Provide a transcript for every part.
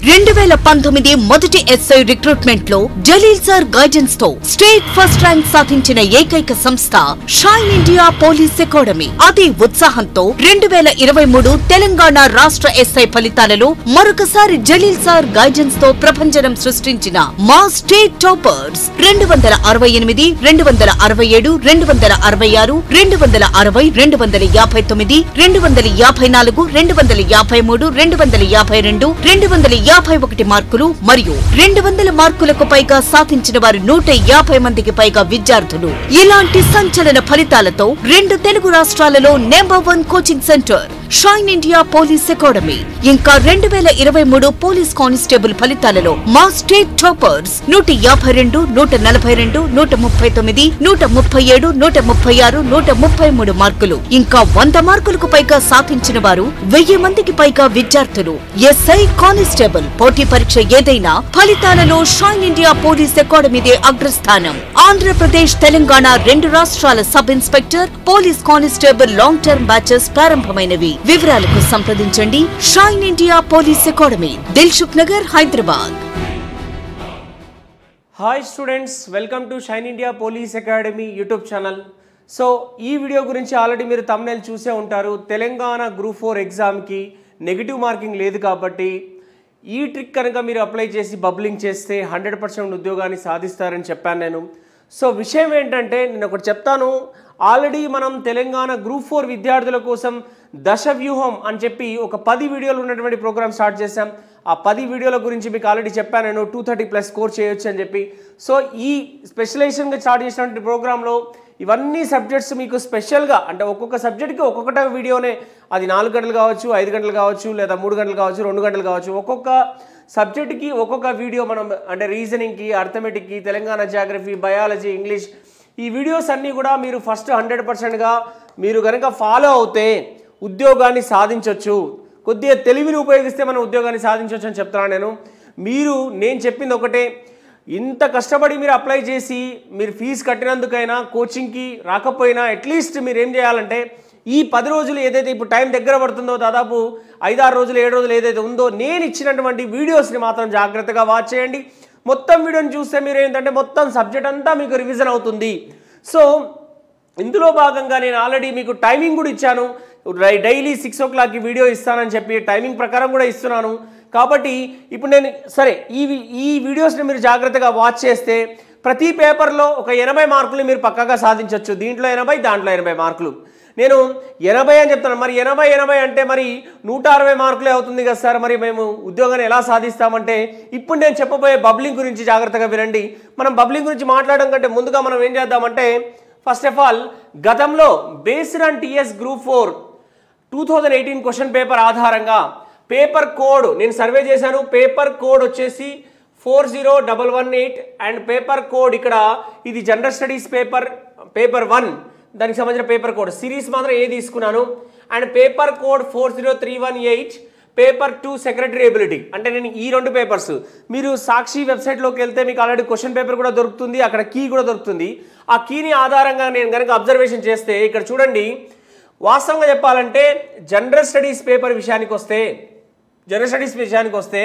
రెండు వేల పంతొమ్మిది మొదటి ఎస్ఐ రిక్రూట్మెంట్ లో జలీల్ సార్ గైడెన్స్ తో స్టేట్ ఫస్ట్ ర్యాంక్ సాధించిన ఏకైక సంస్థ షైన్ ఇండియా పోలీస్ అకాడమీ అదే ఉత్సాహంతో రెండు వేల ఇరవై మూడు తెలంగాణ రాష్ట్ర ఎస్ఐ ఫలితాలలో మరొకసారి జలీల్ సార్ గైడెన్స్ తో ప్రభంజనం సృష్టించిన మా స్టేట్ టాపర్స్ రెండు వందల అరవై ఎనిమిది రెండు వందల అరవై ఏడు రెండు వందల అరవై ఆరు రెండు వందల అరవై రెండు వందల యాభై తొమ్మిది రెండు వందల యాభై నాలుగు రెండు వందల యాభై మూడు రెండు వందల యాభై రెండు రెండు వందల యాభై ఒకటి మార్కులు మరియు రెండు వందల మార్కులకు పైగా సాధించిన వారు నూట యాభై మందికి పైగా విద్యార్థులు ఇలాంటి సంచలన ఫలితాలతో రెండు తెలుగు రాష్ట్రాలలో number one coaching center shine India police academy ఇంకా రెండు వేల ఇరవై మూడు పోలీస్ కానిస్టేబుల్ ఫలితాలలో మా స్టేట్ టాపర్స్ నూట యాభై రెండు నూట నలభై రెండు నూట ముప్పై తొమ్మిది నూట ముప్పై ఏడు నూట ముప్పై ఆరు నూట ముప్పై మూడు మార్కులు ఇంకా వంద మార్కులకు పైగా సాధించిన వారు వెయ్యి మందికి పైగా విద్యార్థులు ఎస్ఐ కానిస్టేబుల్ పోటీ పరీక్ష ఏదైనా ఫలితాలలో షైన్ ఇండియా పోలీస్ అకాడమీదే అగ్రస్థానం ఆంధ్రప్రదేశ్ తెలంగాణ రెండు రాష్ట్రాల sub inspector police constable long term batches ప్రారంభమైనవి వివరాలకు సంప్రదించండి shine India police academy Dilsukhnagar Hyderabad hi students welcome to shine India police academy YouTube channel so ఈ వీడియో గురించి ఆల్రెడీ మీరు తమ్నేల్ చూసే ఉంటారు తెలంగాణ గ్రూప్ ఫోర్ ఎగ్జామ్కి నెగిటివ్ మార్కింగ్ లేదు కాబట్టి ఈ ట్రిక్ కనుక మీరు అప్లై చేసి బబ్లింగ్ చేస్తే హండ్రెడ్ పర్సెంట్ ఉద్యోగాన్ని సాధిస్తారని చెప్పాను నేను సో విషయం ఏంటంటే నేను ఒకటి చెప్తాను ఆల్రెడీ మనం తెలంగాణ గ్రూప్ ఫోర్ విద్యార్థుల కోసం దశ వ్యూహం అని చెప్పి ఒక పది వీడియోలు ఉన్నటువంటి ప్రోగ్రామ్ స్టార్ట్ చేశాం ఆ పది వీడియోల గురించి మీకు ఆల్రెడీ చెప్పాను నేను టూ థర్టీ ప్లస్ స్కోర్ చేయొచ్చు అని చెప్పి సో ఈ స్పెషలైజేషన్గా స్టార్ట్ చేసినటువంటి ప్రోగ్రాంలో ఇవన్నీ సబ్జెక్ట్స్ మీకు స్పెషల్గా అంటే ఒక్కొక్క సబ్జెక్ట్కి ఒక్కొక్కట వీడియోనే అది నాలుగు గంటలు కావచ్చు ఐదు గంటలు కావచ్చు లేదా మూడు గంటలు కావచ్చు రెండు గంటలు కావచ్చు ఒక్కొక్క సబ్జెక్ట్కి ఒక్కొక్క వీడియో మనం అంటే రీజనింగ్కి అర్థమెటిక్కి తెలంగాణ జాగ్రఫీ బయాలజీ ఇంగ్లీష్ ఈ వీడియోస్ అన్నీ కూడా మీరు ఫస్ట్ హండ్రెడ్ పర్సెంట్గా మీరు కనుక ఫాలో అవుతే ఉద్యోగాన్ని సాధించవచ్చు కొద్దిగా తెలివిని ఉపయోగిస్తే మనం ఉద్యోగాన్ని సాధించవచ్చు అని చెప్తున్నాను నేను మీరు నేను చెప్పింది ఒకటే ఇంత కష్టపడి మీరు అప్లై చేసి మీరు ఫీజు కట్టినందుకైనా కోచింగ్కి రాకపోయినా అట్లీస్ట్ మీరు ఏం చేయాలంటే ఈ పది రోజులు ఏదైతే ఇప్పుడు టైం దగ్గర పడుతుందో దాదాపు ఐదారు రోజులు ఏడు రోజులు ఏదైతే ఉందో నేను ఇచ్చినటువంటి వీడియోస్ని మాత్రం జాగ్రత్తగా వాచ్ చేయండి మొత్తం వీడియోని చూస్తే మీరు ఏంటంటే మొత్తం సబ్జెక్ట్ అంతా మీకు రివిజన్ అవుతుంది సో ఇందులో భాగంగా నేను ఆల్రెడీ మీకు టైమింగ్ కూడా ఇచ్చాను రై- డైలీ సిక్స్ ఓ క్లాక్కి వీడియో ఇస్తానని చెప్పి టైమింగ్ ప్రకారం కూడా ఇస్తున్నాను కాబట్టి ఇప్పుడు నేను సరే ఈ వి- ఈ వీడియోస్ని మీరు జాగ్రత్తగా వాచ్ చేస్తే ప్రతి పేపర్లో ఒక ఎనభై మార్కులు మీరు పక్కగా సాధించవచ్చు దీంట్లో ఎనభై దాంట్లో ఎనభై మార్కులు నేను ఎనభై అని చెప్తాను మరి ఎనభై ఎనభై అంటే మరి నూట అరవై మార్కులే అవుతుంది కదా సార్ మరి మేము ఉద్యోగాన్ని ఎలా సాధిస్తామంటే ఇప్పుడు నేను చెప్పబోయే బబ్లింగ్ గురించి జాగ్రత్తగా వినండి మనం బబ్లింగ్ గురించి మాట్లాడడం కంటే ముందుగా మనం ఏం చేద్దామంటే ఫస్ట్ ఆఫ్ ఆల్ గతంలో based on TS group four two thousand eighteen question paper ఆధారంగా పేపర్ కోడ్ నేను సర్వే చేశాను పేపర్ కోడ్ వచ్చేసి four zero double one eight and paper code ఇక్కడ ఇది general studies paper paper one దానికి సంబంధించిన paper code series మాత్రం A తీసుకున్నాను and paper code four zero three one eight paper two secretary ability అంటే నేను ఈ రెండు పేపర్స్ మీరు సాక్షి వెబ్సైట్లోకి వెళ్తే మీకు ఆల్రెడీ క్వశ్చన్ పేపర్ కూడా దొరుకుతుంది అక్కడ కీ కూడా దొరుకుతుంది ఆ కీని ఆధారంగా నేను కనుక అబ్జర్వేషన్ చేస్తే ఇక్కడ చూడండి వాస్తవంగా చెప్పాలంటే జనరల్ స్టడీస్ పేపర్ విషయానికి వస్తే జనరల్ స్టడీస్ విషయానికి వస్తే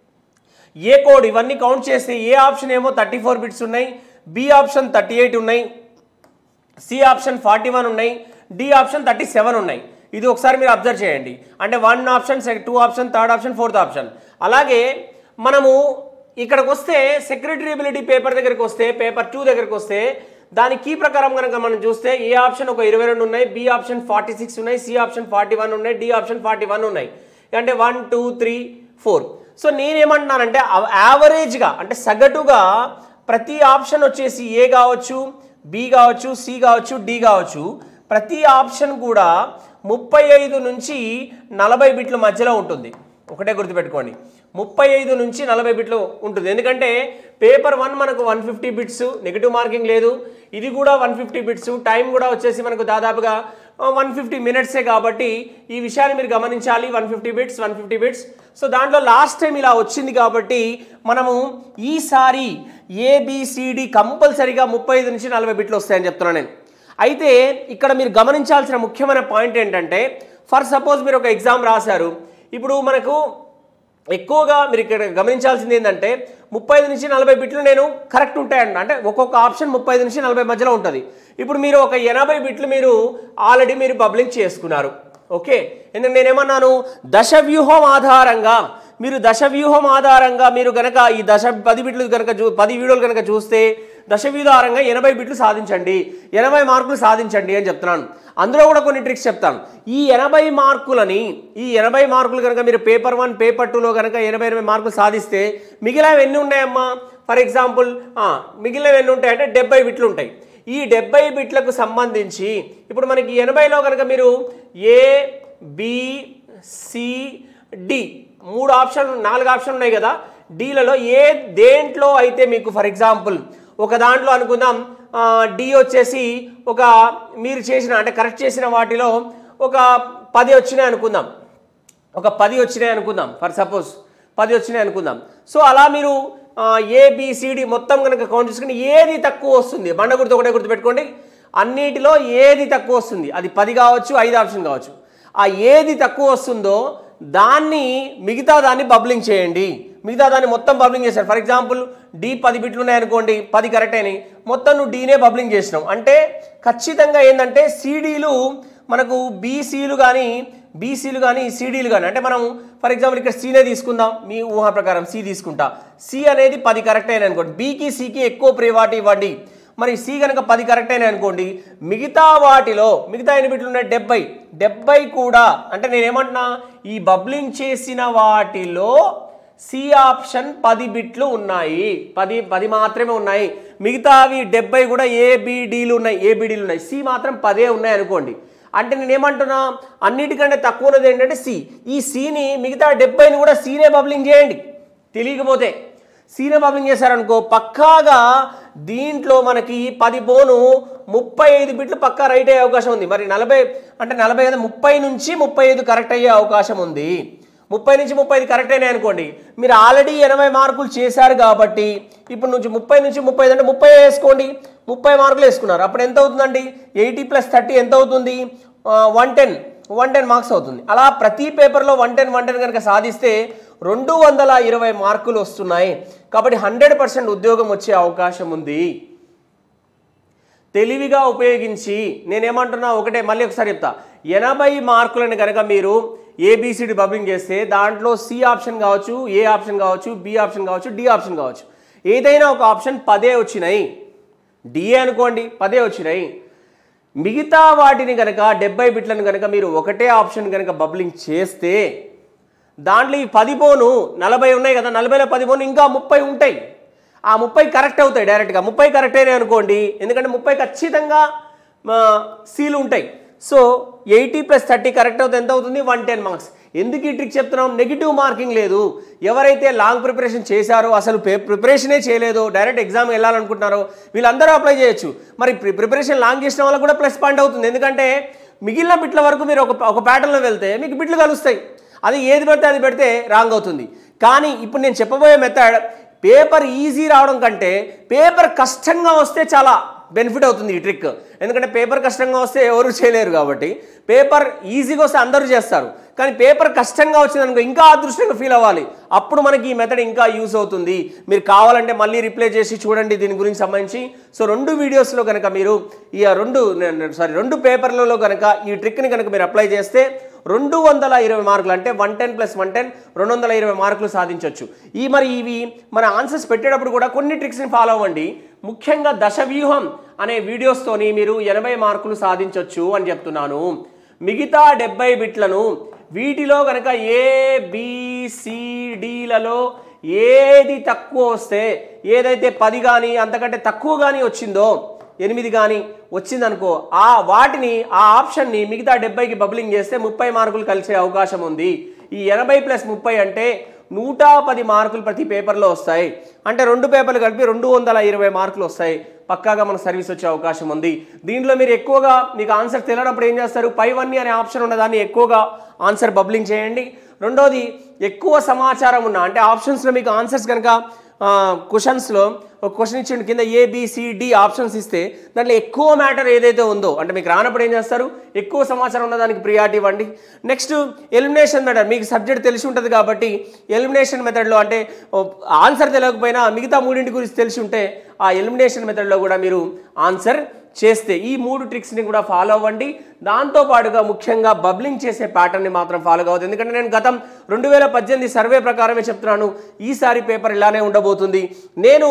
ఏ కోడ్ ఇవన్నీ కౌంట్ చేస్తే ఏ ఆప్షన్ ఏమో థర్టీ ఫోర్ బిట్స్ ఉన్నాయి బి ఆప్షన్ థర్టీ ఎయిట్ ఉన్నాయి సి ఆప్షన్ ఫార్టీ వన్ ఉన్నాయి డి ఆప్షన్ థర్టీ సెవెన్ ఉన్నాయి ఇది ఒకసారి మీరు అబ్జర్వ్ చేయండి అంటే one option two option third option fourth option అలాగే మనము ఇక్కడికి వస్తే సెక్రటరీ ఎబిలిటీ పేపర్ దగ్గరికి వస్తే పేపర్ టూ దగ్గరికి వస్తే దాని కీ ప్రకారం కనుక మనం చూస్తే ఏ ఆప్షన్ ఒక ఇరవై రెండు ఉన్నాయి బి ఆప్షన్ ఫార్టీ సిక్స్ ఉన్నాయి సి ఆప్షన్ ఫార్టీ వన్ ఉన్నాయి డి ఆప్షన్ ఫార్టీ వన్ ఉన్నాయి అంటే one two three four so నేనేమంటున్నానంటే యావరేజ్గా అంటే సగటుగా ప్రతి ఆప్షన్ వచ్చేసి ఏ కావచ్చు బి కావచ్చు సి కావచ్చు డి కావచ్చు ప్రతి ఆప్షన్ కూడా ముప్పై ఐదు నుంచి నలభై బిట్ల మధ్యలో ఉంటుంది ఒకటే గుర్తుపెట్టుకోండి ముప్పై ఐదు నుంచి నలభై బిట్లు ఉంటుంది ఎందుకంటే పేపర్ వన్ మనకు one fifty bits negative marking లేదు ఇది కూడా వన్ ఫిఫ్టీ బిట్స్ టైం కూడా వచ్చేసి మనకు దాదాపుగా వన్ ఫిఫ్టీ మినిట్సే కాబట్టి ఈ విషయాన్ని మీరు గమనించాలి one fifty bits one fifty bits so దాంట్లో లాస్ట్ టైం ఇలా వచ్చింది కాబట్టి మనము ఈసారి ఏబిసిడి కంపల్సరీగా ముప్పై ఐదు నుంచి నలభై బిట్లు వస్తాయని చెప్తున్నాను నేను అయితే ఇక్కడ మీరు గమనించాల్సిన ముఖ్యమైన పాయింట్ ఏంటంటే ఫర్ సపోజ్ మీరు ఒక ఎగ్జామ్ రాశారు ఇప్పుడు మనకు ఎక్కువగా మీరు ఇక్కడ గమనించాల్సింది ఏంటంటే ముప్పై ఐదు నుంచి నలభై బిట్లు నేను కరెక్ట్ ఉంటాయండి అంటే ఒక్కొక్క ఆప్షన్ ముప్పై ఐదు నుంచి నలభై మధ్యలో ఉంటుంది ఇప్పుడు మీరు ఒక ఎనభై బిట్లు మీరు ఆల్రెడీ మీరు బబ్లింగ్ చేసుకున్నారు ఓకే ఎందుకంటే నేనేమన్నాను దశ వ్యూహం ఆధారంగా మీరు దశ వ్యూహం ఆధారంగా మీరు కనుక ఈ దశ పది బిట్లు కనుక చూ పది వీడియోలు కనుక చూస్తే దశ వ్యూహారంగా ఎనభై బిట్లు సాధించండి ఎనభై మార్కులు సాధించండి అని చెప్తున్నాను అందులో కూడా కొన్ని ట్రిక్స్ చెప్తాను ఈ ఎనభై మార్కులని ఈ ఎనభై మార్కులు కనుక మీరు పేపర్ వన్ పేపర్ టూలో కనుక ఎనభై ఎనభై మార్కులు సాధిస్తే మిగిలినవి ఎన్ని ఉన్నాయమ్మా ఫర్ ఎగ్జాంపుల్ మిగిలినవి ఎన్ని ఉంటాయంటే డెబ్బై బిట్లు ఉంటాయి ఈ డెబ్బై బిట్లకు సంబంధించి ఇప్పుడు మనకి ఎనభైలో కనుక మీరు ఏ బి సి డి మూడు ఆప్షన్లు నాలుగు ఆప్షన్లు ఉన్నాయి కదా డీలలో ఏ దేంట్లో అయితే మీకు ఫర్ ఎగ్జాంపుల్ ఒక దాంట్లో అనుకుందాం డి వచ్చేసి ఒక మీరు చేసిన అంటే కరెక్ట్ చేసిన వాటిలో ఒక పది వచ్చినాయి అనుకుందాం ఒక పది వచ్చినాయి అనుకుందాం ఫర్ సపోజ్ పది వచ్చినాయి అనుకుందాం సో అలా మీరు ఏబిసిడి మొత్తం కనుక కౌంట్ చేసుకుని ఏది తక్కువ వస్తుంది బండ గుర్తు ఒకటే గుర్తుపెట్టుకోండి అన్నిటిలో ఏది తక్కువ వస్తుంది అది పది కావచ్చు ఐదు ఆప్షన్ కావచ్చు ఆ ఏది తక్కువ వస్తుందో దాన్ని మిగతా దాన్ని బబ్లింగ్ చేయండి మిగతా దాన్ని మొత్తం బబ్లింగ్ చేశారు ఫర్ ఎగ్జాంపుల్ డి పది బిట్లు ఉన్నాయనుకోండి పది కరెక్ట్ అయినాయి మొత్తం నువ్వు డీనే బబ్లింగ్ చేసినావు అంటే ఖచ్చితంగా ఏంటంటే సీడీలు మనకు బీసీలు కానీ బీసీలు కానీ సీడీలు కానీ అంటే మనం ఫర్ ఎగ్జాంపుల్ ఇక్కడ సీనే తీసుకుందాం మీ ఊహ ప్రకారం సి తీసుకుంటా సి అనేది పది కరెక్ట్ అయినాయి అనుకోండి బీకి సికి ఎక్కువ ప్రియారిటీ ఇవ్వండి మరి సి కనుక పది కరెక్ట్ అయినాయి అనుకోండి మిగతా వాటిలో మిగతా ఎన్ని బిట్లు ఉన్నాయి డెబ్బై డెబ్బై కూడా అంటే నేనేమంటున్నా ఈ బబ్లింగ్ చేసిన వాటిలో సి ఆప్షన్ పది బిట్లు ఉన్నాయి పది పది మాత్రమే ఉన్నాయి మిగతావి డెబ్బై కూడా ఏబిడీలు ఉన్నాయి ఏబిడీలు ఉన్నాయి సి మాత్రం పదే ఉన్నాయి అనుకోండి అంటే నేను ఏమంటున్నా అన్నిటికంటే తక్కువ ఉన్నది ఏంటంటే సి ఈ సిని మిగతా డెబ్బైని కూడా సీనే బబ్లింగ్ చేయండి తెలియకపోతే సీనే బబ్లింగ్ చేశారనుకో పక్కాగా దీంట్లో మనకి పది బోను ముప్పై ఐదు బిట్లు పక్కా రైట్ అయ్యే అవకాశం ఉంది మరి నలభై అంటే నలభై ఐదు ముప్పై నుంచి ముప్పై ఐదు కరెక్ట్ అయ్యే అవకాశం ఉంది ముప్పై నుంచి ముప్పై ఐదు కరెక్ట్ అయినాయి అనుకోండి మీరు ఆల్రెడీ ఎనభై మార్కులు చేశారు కాబట్టి ఇప్పుడు నుంచి ముప్పై నుంచి ముప్పై ఐదు అంటే ముప్పై వేసుకోండి ముప్పై మార్కులు వేసుకున్నారు అప్పుడు ఎంత అవుతుందండి ఎయిటీ ప్లస్ థర్టీ ఎంత అవుతుంది one ten one ten marks అవుతుంది అలా ప్రతి పేపర్లో వన్ టెన్ వన్ టెన్ కనుక సాధిస్తే రెండు వందల ఇరవై మార్కులు వస్తున్నాయి కాబట్టి హండ్రెడ్ పర్సెంట్ ఉద్యోగం వచ్చే అవకాశం ఉంది తెలివిగా ఉపయోగించి నేనేమంటున్నా ఒకటే మళ్ళీ ఒకసారి చెప్తా ఎనభై మార్కులను కనుక మీరు ఏబిసిడి బబ్లింగ్ చేస్తే దాంట్లో సి ఆప్షన్ కావచ్చు ఏ ఆప్షన్ కావచ్చు బి ఆప్షన్ కావచ్చు డి ఆప్షన్ కావచ్చు ఏదైనా ఒక ఆప్షన్ పదే వచ్చినాయి డిఏ అనుకోండి పదే వచ్చినాయి మిగతా వాటిని కనుక డెబ్బై బిట్లను కనుక మీరు ఒకటే ఆప్షన్ కనుక బబ్లింగ్ చేస్తే దాంట్లో ఈ పది పోను నలభై ఉన్నాయి కదా నలభైలో పది పోను ఇంకా ముప్పై ఉంటాయి ఆ ముప్పై కరెక్ట్ అవుతాయి డైరెక్ట్గా ముప్పై కరెక్ట్ అయినాయి అనుకోండి ఎందుకంటే ముప్పై ఖచ్చితంగా సీలు ఉంటాయి so eighty plus thirty correct అవుతే ఎంత అవుతుంది వన్ టెన్ మార్క్స్ ఎందుకు ఈ ట్రిక్ చెప్తున్నాం నెగిటివ్ మార్కింగ్ లేదు ఎవరైతే లాంగ్ ప్రిపరేషన్ చేశారో అసలు పే ప్రిపరేషనే చేయలేదో డైరెక్ట్ ఎగ్జామ్ వెళ్ళాలనుకుంటున్నారో వీళ్ళందరూ అప్లై చేయొచ్చు మరి ప్రి- ప్రిపరేషన్ లాంగ్ చేసిన వాళ్ళకి కూడా ప్లస్ పాయింట్ అవుతుంది ఎందుకంటే మిగిలిన బిట్ల వరకు మీరు ఒక ఒక ప్యాటర్న్లో వెళ్తే మీకు బిట్లు కలుస్తాయి అది ఏది పెడితే అది పెడితే రాంగ్ అవుతుంది కానీ ఇప్పుడు నేను చెప్పబోయే మెథడ్ పేపర్ ఈజీ రావడం కంటే పేపర్ కష్టంగా వస్తే చాలా బెనిఫిట్ అవుతుంది ఈ ట్రిక్ ఎందుకంటే పేపర్ కష్టంగా వస్తే ఎవరు చేయలేరు కాబట్టి పేపర్ ఈజీగా వస్తే అందరూ చేస్తారు కానీ పేపర్ కష్టంగా వచ్చిందనుకో ఇంకా అదృష్టంగా ఫీల్ అవ్వాలి అప్పుడు మనకి ఈ మెథడ్ ఇంకా యూస్ అవుతుంది మీరు కావాలంటే మళ్ళీ రిప్లై చేసి చూడండి దీని గురించి సంబంధించి సో రెండు వీడియోస్లో కనుక మీరు ఈ రెండు సారీ రెండు పేపర్లలో కనుక ఈ ట్రిక్ని కనుక మీరు అప్లై చేస్తే రెండు వందల ఇరవై మార్కులు అంటే one ten plus one ten రెండు వందల ఇరవై మార్కులు సాధించవచ్చు ఈ మరి ఇవి మన ఆన్సర్స్ పెట్టేటప్పుడు కూడా కొన్ని ట్రిక్స్ని ఫాలో అవ్వండి ముఖ్యంగా దశ వ్యూహం అనే వీడియోస్తోని మీరు ఎనభై మార్కులు సాధించవచ్చు అని చెప్తున్నాను మిగతా డెబ్బై బిట్లను వీటిలో కనుక ఏ బిసిడిలలో ఏది తక్కువ వస్తే ఏదైతే పది కానీ అంతకంటే తక్కువ కానీ వచ్చిందో ఎనిమిది కానీ వచ్చిందనుకో ఆ వాటిని ఆ ఆప్షన్ని మిగతా డెబ్బైకి బబ్లింగ్ చేస్తే ముప్పై మార్కులు కలిసే అవకాశం ఉంది ఈ ఎనభై ప్లస్ ముప్పై అంటే నూట పది మార్కులు ప్రతి పేపర్లో వస్తాయి అంటే రెండు పేపర్లు కలిపి రెండు వందల ఇరవై మార్కులు వస్తాయి పక్కాగా మనకు సర్వీస్ వచ్చే అవకాశం ఉంది దీంట్లో మీరు ఎక్కువగా మీకు ఆన్సర్ తెలియనప్పుడు ఏం చేస్తారు పై వన్ని అనే ఆప్షన్ ఉన్నదాన్ని ఎక్కువగా ఆన్సర్ బబ్లింగ్ చేయండి రెండోది ఎక్కువ సమాచారం ఉన్న అంటే ఆప్షన్స్లో మీకు ఆన్సర్స్ కనుక క్వశ్చన్స్లో ఒక క్వశ్చన్ ఇచ్చిండు కింద ఏబిసిడి ఆప్షన్స్ ఇస్తే దాంట్లో ఎక్కువ మ్యాటర్ ఏదైతే ఉందో అంటే మీకు రానప్పుడు ఏం చేస్తారు ఎక్కువ సమాచారం ఉన్న దానికి ప్రియారిటీ ఇవ్వండి నెక్స్ట్ ఎలిమినేషన్ మెథడ్ మీకు సబ్జెక్ట్ తెలిసి ఉంటుంది కాబట్టి ఎలిమినేషన్ మెథడ్లో అంటే ఆన్సర్ తెలియకపోయినా మిగతా మూడింటి గురించి తెలిసి ఉంటే ఆ ఎలిమినేషన్ మెథడ్లో కూడా మీరు ఆన్సర్ చేస్తే ఈ మూడు ట్రిక్స్ని కూడా ఫాలో అవ్వండి దాంతో పాటుగా ముఖ్యంగా బబ్లింగ్ చేసే ప్యాటర్న్ని మాత్రం ఫాలో కావద్దు ఎందుకంటే నేను గతం రెండు వేల పద్దెనిమిది సర్వే ప్రకారమే చెప్తున్నాను ఈసారి పేపర్ ఇలానే ఉండబోతుంది నేను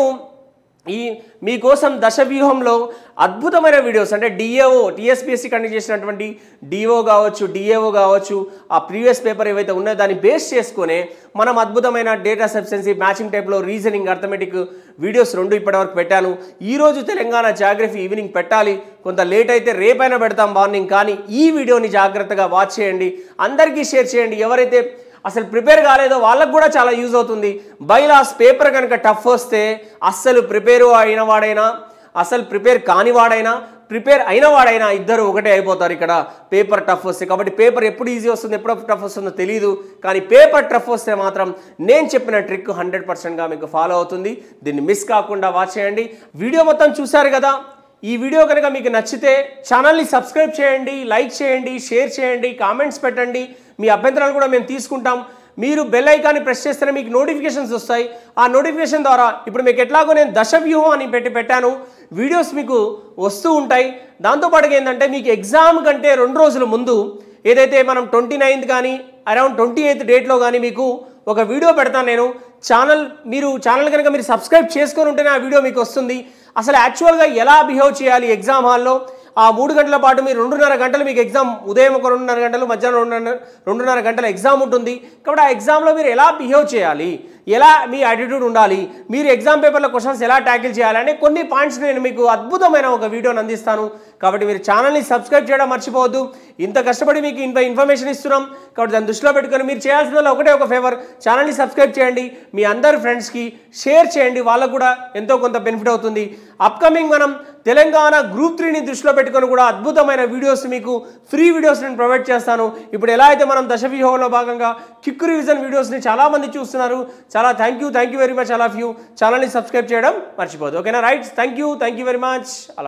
ఈ మీకోసం దశ వ్యూహంలో అద్భుతమైన వీడియోస్ అంటే డిఏఓ టీఎస్పీఎస్సీ కండక్ట్ చేసినటువంటి డిఓ కావచ్చు డిఏఓ కావచ్చు ఆ ప్రీవియస్ పేపర్ ఏవైతే ఉన్నాయో దాన్ని బేస్ చేసుకునే మనం అద్భుతమైన డేటా సబ్స్టెన్సీ మ్యాచింగ్ టైప్లో రీజనింగ్ అర్థమెటిక్ వీడియోస్ రెండు ఇప్పటివరకు పెట్టాను ఈరోజు తెలంగాణ జాగ్రఫీ ఈవినింగ్ పెట్టాలి కొంత లేట్ అయితే రేపైనా పెడతాం మార్నింగ్ కానీ ఈ వీడియోని జాగ్రత్తగా వాచ్ చేయండి అందరికీ షేర్ చేయండి ఎవరైతే అసలు ప్రిపేర్ కాలేదో వాళ్ళకు కూడా చాలా యూజ్ అవుతుంది బైలాస్ పేపర్ కనుక టఫ్ వస్తే అస్సలు ప్రిపేర్ అయిన వాడైనా అసలు ప్రిపేర్ కాని వాడైనా ప్రిపేర్ అయిన వాడైనా ఇద్దరు ఒకటే అయిపోతారు ఇక్కడ పేపర్ టఫ్ వస్తే కాబట్టి పేపర్ ఎప్పుడు ఈజీ వస్తుంది ఎప్పుడు టఫ్ వస్తుందో తెలియదు కానీ పేపర్ టఫ్ వస్తే మాత్రం నేను చెప్పిన ట్రిక్ హండ్రెడ్ పర్సెంట్గా మీకు ఫాలో అవుతుంది దీన్ని మిస్ కాకుండా వాచ్ చేయండి వీడియో మొత్తం చూశారు కదా ఈ వీడియో కనుక మీకు నచ్చితే ఛానల్ని సబ్స్క్రైబ్ చేయండి లైక్ చేయండి షేర్ చేయండి కామెంట్స్ పెట్టండి మీ అభ్యంతరాలు కూడా మేము తీసుకుంటాం మీరు బెల్ ఐకాన్ని ప్రెస్ చేస్తేనే మీకు నోటిఫికేషన్స్ వస్తాయి ఆ నోటిఫికేషన్ ద్వారా ఇప్పుడు మీకు ఎట్లాగో నేను దశ వ్యూహం అని పెట్టి పెట్టాను వీడియోస్ మీకు వస్తూ ఉంటాయి దాంతోపాటుగా ఏంటంటే మీకు ఎగ్జామ్ కంటే రెండు రోజుల ముందు ఏదైతే మనం ట్వంటీ నైన్త్ కానీ అరౌండ్ ట్వంటీ ఎయిత్ డేట్లో కానీ మీకు ఒక వీడియో పెడతాను నేను ఛానల్ మీరు ఛానల్ కనుక మీరు సబ్స్క్రైబ్ చేసుకొని ఉంటేనే ఆ వీడియో మీకు వస్తుంది అసలు యాక్చువల్గా ఎలా బిహేవ్ చేయాలి ఎగ్జామ్ హాల్లో ఆ మూడు గంటల పాటు మీరు రెండున్నర గంటలు మీకు ఎగ్జామ్ ఉదయం ఒక రెండున్నర గంటలు మధ్యాహ్నం రెండున్నర రెండున్నర గంటల ఎగ్జామ్ ఉంటుంది కాబట్టి ఆ ఎగ్జామ్లో మీరు ఎలా బిహేవ్ చేయాలి ఎలా మీ యాటిట్యూడ్ ఉండాలి మీరు ఎగ్జామ్ పేపర్లో క్వశ్చన్స్ ఎలా ట్యాకిల్ చేయాలి అనే కొన్ని పాయింట్స్ నేను మీకు అద్భుతమైన ఒక వీడియోని అందిస్తాను కాబట్టి మీరు ఛానల్ని సబ్స్క్రైబ్ చేయడం మర్చిపోవద్దు ఇంత కష్టపడి మీకు ఇంత ఇన్ఫర్మేషన్ ఇస్తున్నాం కాబట్టి దాన్ని దృష్టిలో పెట్టుకొని మీరు చేయాల్సిన ఒకటే ఒక ఫేవర్ ఛానల్ని సబ్స్క్రైబ్ చేయండి మీ అందరి ఫ్రెండ్స్కి షేర్ చేయండి వాళ్ళకు కూడా ఎంతో కొంత బెనిఫిట్ అవుతుంది అప్కమింగ్ మనం తెలంగాణ గ్రూప్ త్రీని దృష్టిలో పెట్టుకొని కూడా అద్భుతమైన వీడియోస్ మీకు ఫ్రీ వీడియోస్ నేను ప్రొవైడ్ చేస్తాను ఇప్పుడు ఎలా అయితే మనం దశ వ్యూహంలో భాగంగా కిక్ రివిజన్ వీడియోస్ని చాలామంది చూస్తున్నారు చాలా thank you thank you very much all of you ఛానల్ని సబ్స్క్రైబ్ చేయడం మర్చిపోదు ఓకేనా right thank you thank you very much అలా